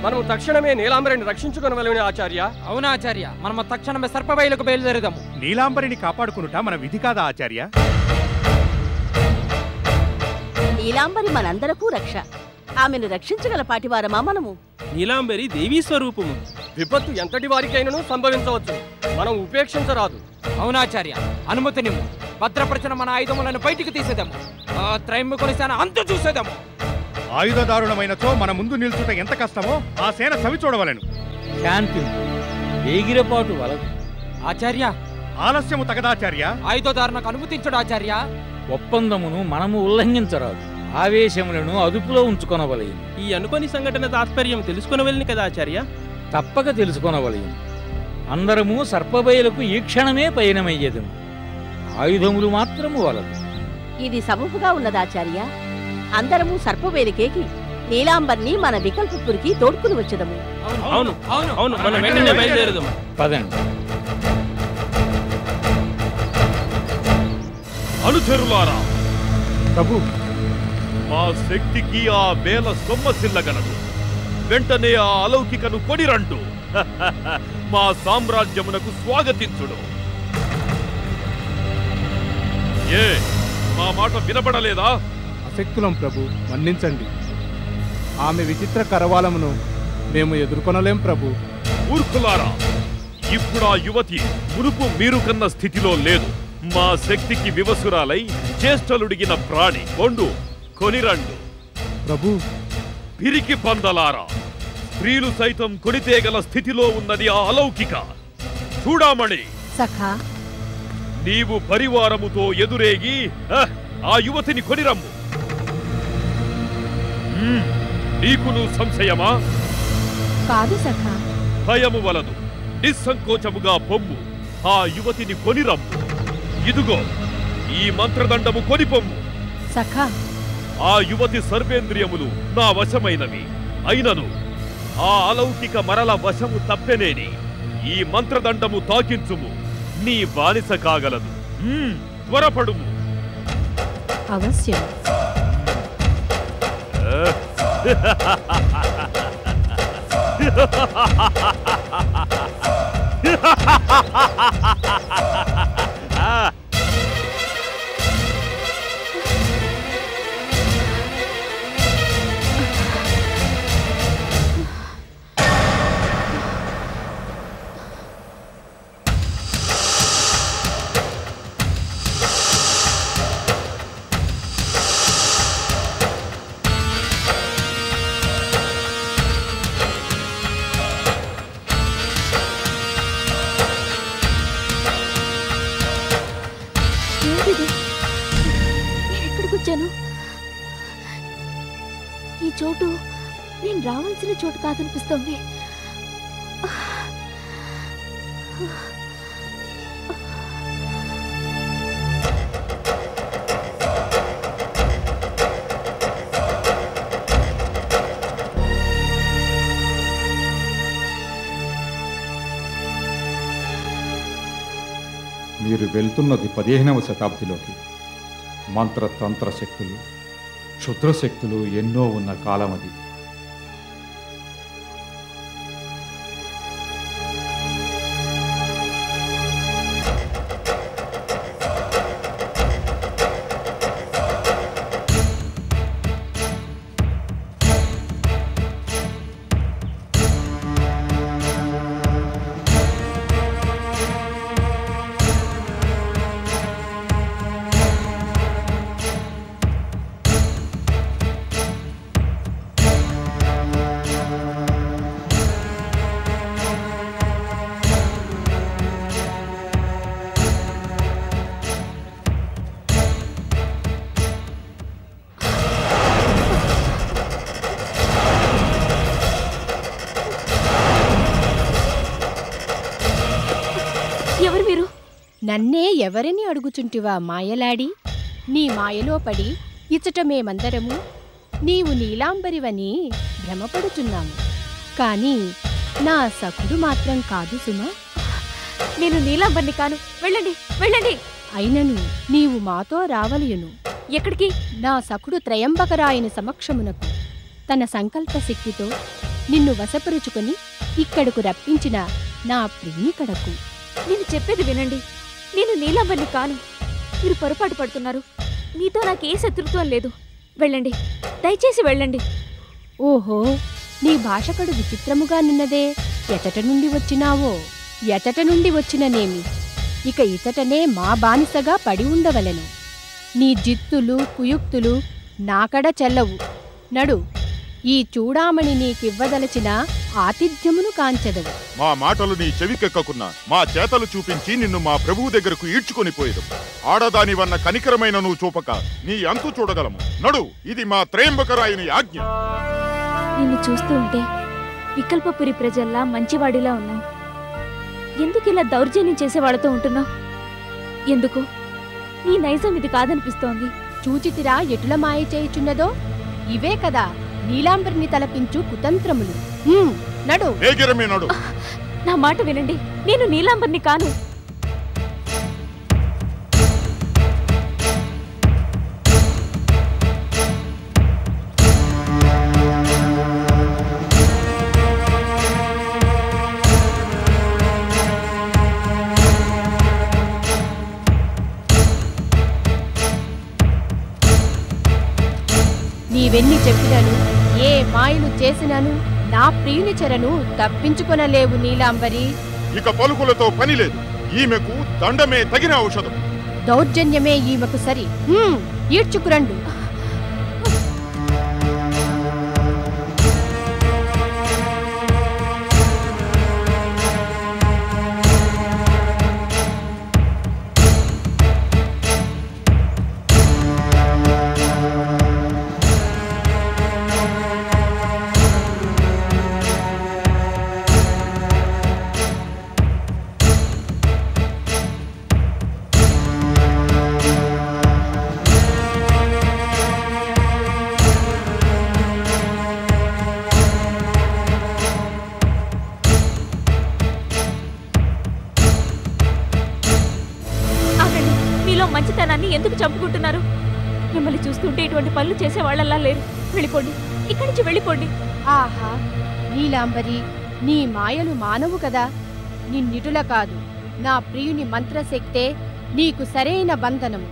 మనం తక్షణమే నీలాంబరిని రక్షించుకొనవలెను ఆచార్య అవునా ఆచార్య మనము తక్షణమే సర్పబయలకు బయలుదేరుదాము నీలాంబరిని కాపాడుకునుట మన విధి కాదా ఆచార్య నీలాంబరి మనందరకు రక్ష ఆమెను రక్షించగల పాటివారమా మనము నీలాంబరి దేవీ స్వరూపము విపత్తు ఎంతటి వారికైనను సంభవించవచ్చు మనం ఉపేక్షించరాదు అవునాచార్య అనుమతి నిమ్ము భద్రపరిచిన మన ఆయుధములను బయటికి తీసేదాము ఆ త్రైముఖుని సేన అంతు చూసేదాము ఆయుధదారుణమైనచో మన ముందు నిల్చుట ఎంత కష్టమో ఆ సేన సవి చూడవలెను శాంతి వేగిరపాటు వలదు ఆచార్య ఆలస్యము తగదాచార్య ఆయుధదారునకు అనుమతించడు ఆచార్య ఒప్పందమును మనము ఉల్లంఘించరాదు ఆవేశములను అదుపులో ఉంచుకొనవలయు ఈ అనుకోని సంఘటన తాత్పర్యం తెలుసుకునవెళ్ళని కదా ఆచార్య తప్పక తెలుసుకొనవలయు అందరము సర్పబయలకు ఈ క్షణమే పయనమయ్యేదము ఆయుధములు మాత్రము వలదు ఇది సబబుగా ఉన్నదాచార్య అందరము సర్పవేలికేకి నీలాంబర్ని మన వికల్పపురికి తోడ్కుని వచ్చదము అవును అవును మనం వెంటనే బయలుదేరదాం పదండి అనుచరులారా ప్రభు మా శక్తికి ఆ వేల సొమ్మసిల్లగలదు వెంటనే ఆ అలౌకికను కొనిరండు మా సామ్రాజ్యమునకు స్వాగతించుడు ఏ మా మాట వినబడలేదా అశక్తులం ప్రభు మన్నించండి ఆమె విచిత్ర కరవాలమును మేము ఎదుర్కొనలేం ప్రభు మూర్ఖులారా ఇప్పుడు ఆ యువతి మునుపు మీరు కన్న స్థితిలో లేదు మా శక్తికి వివసురాలై చేష్టలుడిగిన ప్రాణి కొండు కొనిరండు ప్రభు పిరికి పందలారా స్త్రీలు సైతం కొనితేగల స్థితిలో ఉన్నది ఆ అలౌకిక చూడామణి సఖా నీవు పరివారముతో ఎదురేగి హ, ఆ యువతిని కొనిరమ్ము మ్మ్, నీకును సంశయమా కాదు సఖా భయము వలదు నిస్సంకోచముగా పొమ్ము ఆ యువతిని కొనిరమ్ము ఇదుగో ఈ మంత్రదండము కొనిపొమ్ము సఖా ఆ యువతి సర్వేంద్రియములు నా వశమైనవి అయినను ఆ అలౌకిక మరల వశము తప్పెనేని ఈ మంత్రదండము తాకించుము నీ బానిస కాగలదు మ్మ్, త్వరపడుము అవశ్యం ఏంటిది నేను ఎక్కడికి వచ్చాను ఈ చోటు నేను రావాల్సిన చోటు కాదనిపిస్తోంది మీరు వెళ్తున్నది పదిహేనవ శతాబ్దిలోకి మంత్రతంత్ర శక్తులు క్షుద్ర శక్తులు ఎన్నో ఉన్న కాలం అది ఎవరు మీరు నన్నే ఎవరిని అడుగుచుంటివా మాయలాడి నీ మాయలో పడి ఇచ్చట మేమందరము నీవు నీలాంబరివని భ్రమపడుచున్నాము కాని నా సఖుడు మాత్రం కాదు సుమా నేను నీలాంబర్ని కాను వెళ్ళండి వెళ్ళండి అయినను నీవు మాతో రావలయును ఎక్కడికి నా సఖుడు త్రయంబకరాయని సమక్షమునకు తన సంకల్ప శక్తితో నిన్ను వశపరుచుకొని ఇక్కడకు రప్పించిన నా ప్రియునికడకు నేను చెప్పేది వినండి నేను నీలాంబర్ని కాను మీరు పొరపాటు పడుతున్నారు మీతో నాకే శత్రుత్వం లేదు వెళ్ళండి దయచేసి వెళ్ళండి ఓహో నీ భాషకడు విచిత్రముగా నున్నదే ఎచట నుండి వచ్చినావో ఎచట నుండి వచ్చిననేమి ఇక ఇతటనే మా బానిసగా పడి ఉండవలెను నీ జిత్తులు కుయుక్తులు నాకడ చెల్లవు నడు ఈ చూడామణి నీకివ్వదలచిన ఆతిథ్యమును కాంచెదవు మా మాటలు నీ చెవికెక్కకున్నా మా చేతలు చూపించి నిన్ను మా ప్రభువు దగ్గరకు ఈడ్చుకొని పోయేదు ఆడదాని వన్న కనికరమైన నువ్వు చూపక నీ అంతు చూడగలము నడు ఇది మా త్రయంబకరాయుని ఆజ్ఞ నిన్ను చూస్తూ ఉంటే వికల్పపురి ప్రజల్లా మంచివాడిలా ఉన్నావు ఎందుకు ఇలా దౌర్జన్యం చేసే వాళ్ళతో ఉంటున్నావు ఎందుకు నీ నైజం ఇది కాదనిపిస్తోంది చూచితిరా ఎటుల మాయ చేయుచున్నదో ఇవే కదా నీలాంబరిని తలపించు కుతంత్రములు హ్మ్, నడు వేగిరమే నడు నా మాట వినండి నేను నీలాంబర్ని కాను నీవెన్ని చెప్పినను ఏ మాయలు చేసినను నా ప్రియుని చెరను తప్పించుకొనలేవు నీలాంబరి ఇక పలుకులతో పని లేదు ఈమెకు దండమే తగిన ఔషధం దౌర్జన్యమే ఈమెకు సరి హ్మ్, ఈడ్చుకురండు ఆగండి మీలో మంచితనాన్ని ఎందుకు చంపుకుంటున్నారు మిమ్మల్ని చూస్తుంటే ఇటువంటి పనులు చేసే వాళ్ళలా లేరు వెళ్ళిపోండి ఇక్కడి నుంచి వెళ్ళిపోండి ఆహా నీలాంబరి నీ మాయలు మానవు కదా నిన్నిటుల కాదు నా ప్రియుని మంత్రశక్తే నీకు సరైన బంధనము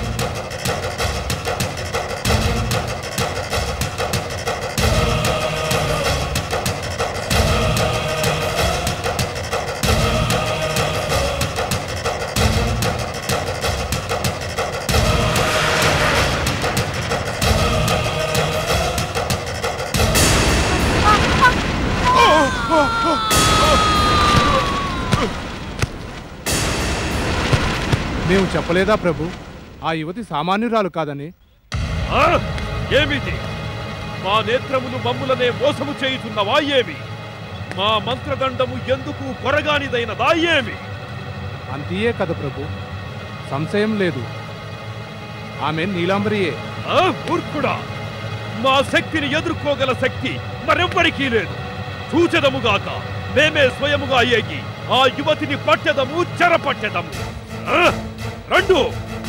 మేము చెప్పలేదా ప్రభు ఆ యువతి సామాన్యురాలు కాదని ఆ? ఏమిటి మా నేత్రములు మమ్ములనే మోసము చేయుచున్నవా ఏమి మా మంత్రదండము ఎందుకు కొరగానిదైనదా ఏమి అంతియే కదా ప్రభు సంశయం లేదు ఆమె నీలాంబరియే ఆ మూర్ఖుడా మా శక్తిని ఎదుర్కోగల శక్తి మరెవ్వరికీ లేదు చూచెదముగాక మేమే స్వయముగా ఏగి ఆ యువతిని పట్టెదము చెరపట్టెదము ఆ? రండు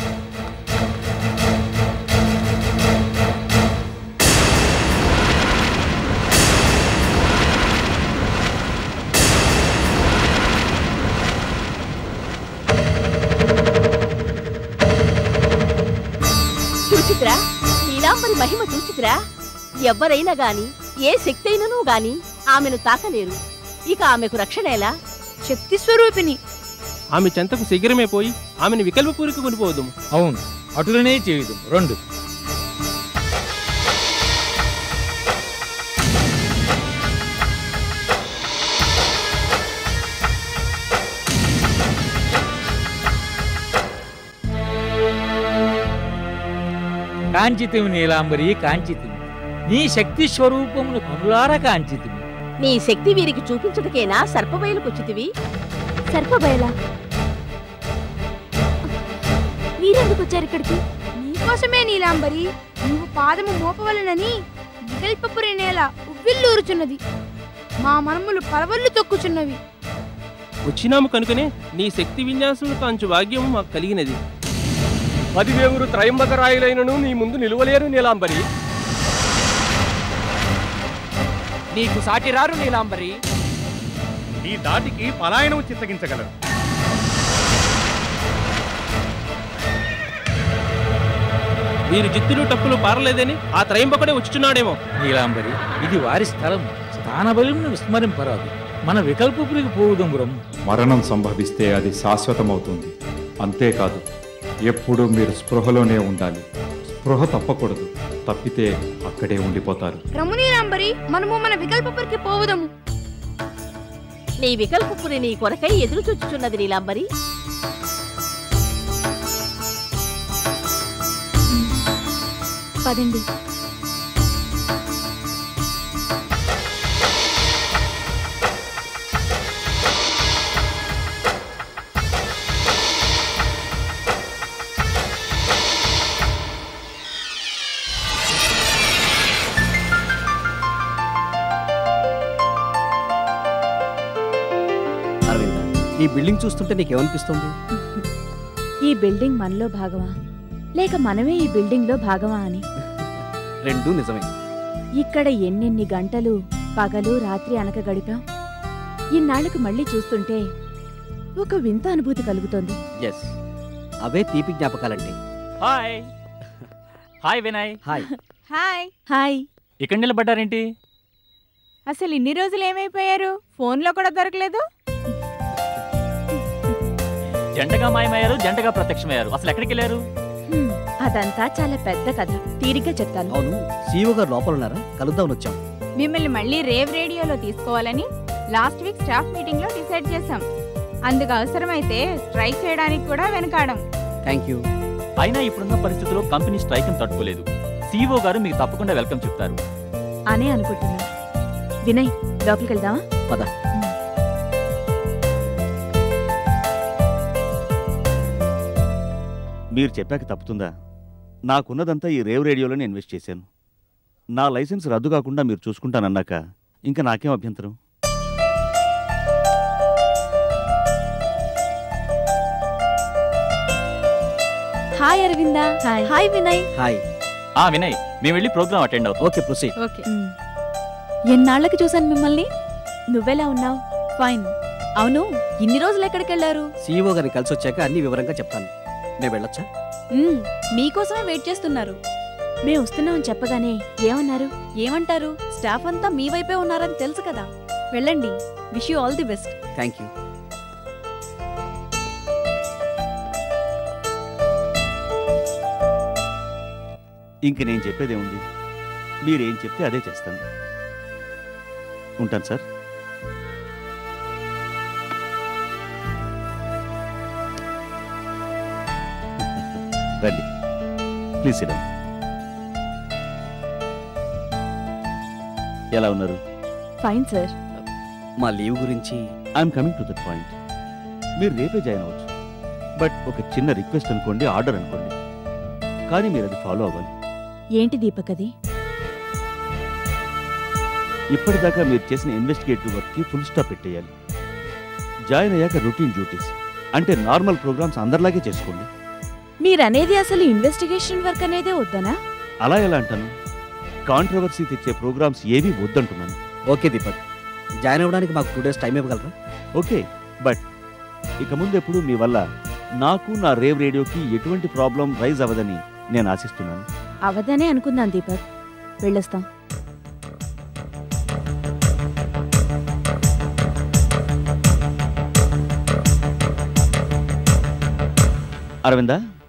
చూచిత్రా నీలాంబరి మహిమ చూచిత్రా ఎవ్వరైనా గాని ఏ శక్తి అయినను గాని ఆమెను తాకలేరు ఇక ఆమెకు రక్షణ ఎలా శక్తి స్వరూపిణి ఆమె చెంతకు శీఘ్రమే పోయి ఆమెను వికల్పపూరికి కొనిపోదుము అవును అటులనే చేయుదు రెండు కాంచితివి నీలాంబరి కాంచితివి నీ శక్తి స్వరూపమును కనులార కాంచితివి నీ శక్తి వీరికి చూపించుటకేనా సర్పబయలుకొచ్చితివి సర్పబయల మీరెందుకు వచ్చారు ఇక్కడికి నీకోసమే నీలాంబరి నువ్వు పాదము మోపవలనని వికల్పపురి నేల ఉవ్విల్లూరుచున్నది మా మనములు పరవళ్ళు తొక్కుచున్నవి వచ్చినాము కనుకనే నీ శక్తి విన్యాసం కాంచు భాగ్యం మాకు కలిగినది పదివేవురు త్రయంబకరాయులైనను నీ ముందు నిలువలేరు నీలాంబరి నీకు సాటి రారు నీలాంబరి నీ దాటికి పలాయనం చిత్తగించగలరు వీరు జిత్తులు టప్పులు పారలేదని ఆ త్రయంబకుడే వచ్చుచున్నాడేమో నీలాంబరి ఇది వారి స్థలం స్థానబలిని విస్మరింపరాదు మన వికల్పపురికి పోవుదం మరణం సంభవిస్తే అది శాశ్వతమవుతుంది అంతేకాదు ఎప్పుడూ మీరు స్పృహలోనే ఉండాలి స్పృహ తప్పకూడదు తప్పితే అక్కడే ఉండిపోతారు రము నీలాంబరి మనము మన వికల్పపురికి పోవుదము నీ వికల్పపురి నీ కొరకై ఎదురు చూచుచున్నది నీలాంబరి పదండి అరవింద ఈ బిల్డింగ్ చూస్తుంటే నీకేమనిపిస్తుంది ఈ బిల్డింగ్ మనలో భాగమా లేక మనమే ఈ బిల్డింగ్లో భాగమా అని రెండూ నిజమే ఇక్కడ ఎన్నెన్ని గంటలు పగలు రాత్రి అనక గడిపాం ఇన్నాళ్లకు మళ్ళీ చూస్తుంటే ఒక వింత అనుభూతి కలుగుతోంది ఎస్ అవే తీపి జ్ఞాపకాలంటే hi hi Vinay hi hi hi ఇక్కడ నిలబడ్డారేంటి అసలు ఇన్ని రోజులు ఏమైపోయారు ఫోన్లో కూడా దొరకలేదు జంటగా మాయమయ్యారు జంటగా ప్రత్యక్షమయ్యారు అసలు ఎక్కడికి వెళ్ళారు హ్మ్, అదంతా చాలా పెద్ద కథ తీరిగ్గా చెప్తాను అవును సీఓ గారు లోపల ఉన్నారా కలుద్దామని వచ్చాం మిమ్మల్ని మళ్ళీ రేవ్ రేడియోలో తీసుకోవాలని లాస్ట్ వీక్ స్టాఫ్ మీటింగ్ లో డిసైడ్ చేశాం అందుకు అవసరమైతే స్ట్రైక్ చేయడానికి కూడా వెనకాడం థ్యాంక్ యూ అయినా ఇప్పుడున్న పరిస్థితుల్లో కంపెనీ స్ట్రైక్ తట్టుకోలేదు సీఈఓ గారు మీకు తప్పకుండా వెల్కమ్ చెప్తారు అనే అనుకుంటున్నా వినయ్ లోపలికి వెళ్దామా పద మీరు చెప్పాక తప్పుతుందా నాకున్నదంతా ఈ రేవ్ రేడియోలోనే ఇన్వెస్ట్ చేశాను నా లైసెన్స్ రద్దు కాకుండా మీరు చూసుకుంటానన్నాక ఇంకా నాకేం అభ్యంతరం hi Aravinda hi Vinay hi ఆ వినయ్ మేము వెళ్ళి ప్రోగ్రామ్ అటెండ్ అవుతాం ఓకే ప్రొసీడ్ ఓకే ఎన్నాళ్ళకి చూశాను మిమ్మల్ని నువ్వెలా ఉన్నావు ఫైన్ అవును ఇన్ని రోజులు ఎక్కడికి వెళ్ళారు సీఈఓ గారిని కలిసి వచ్చాక అన్ని వివరంగా చెప్తాను నేను వెళ్ళొచ్చా మీకోసమే వెయిట్ చేస్తున్నారు మేము వస్తున్నామని చెప్పగానే ఏమన్నారు ఏమంటారు స్టాఫ్ అంతా మీ వైపే ఉన్నారని తెలుసు కదా వెళ్ళండి wish you all the best thank you ఇంక నేను చెప్పేదేముంది మీరేం చెప్తే అదే చేస్తాను ఉంటాను సార్ రండి ప్లీజ్ సిడం ఎలా ఉన్నారు ఫైన్ సార్ మా లీవ్ గురించి I'm coming to that point మీరు రేపే జాయిన్ అవ్వచ్చు బట్ ఒక చిన్న రిక్వెస్ట్ అనుకోండి ఆర్డర్ అనుకోండి కానీ మీరు అది ఫాలో అవ్వాలి ఏంటి దీపక్ అది ఇప్పటిదాకా మీరు చేసిన ఇన్వెస్టిగేటివ్ వర్క్కి ఫుల్ స్టాప్ పెట్టేయాలి జాయిన్ అయ్యాక రొటీన్ డ్యూటీస్ అంటే నార్మల్ ప్రోగ్రామ్స్ అందరిలాగే చేసుకోండి మీరనేది అసలు ఇన్వెస్టిగేషన్ వర్క్ అనేదే వద్దనా అలా ఎలా అంటాను కాంట్రవర్సీ తెచ్చే ప్రోగ్రామ్స్ ఏవి వద్దంటున్నాను ఓకే దీపక్ జాయిన్ అవ్వడానికి మాకు టూ డేస్ టైం ఇవ్వగలరా ఓకే బట్ ఇక ముందు ఎప్పుడు మీ వల్ల నాకు నా రేవ్ రేడియోకి ఎటువంటి ప్రాబ్లం రైజ్ అవ్వదని నేను ఆశిస్తున్నాను అవదనే అనుకుందాం దీపక్ వెళ్ళొస్తాం అరవిందా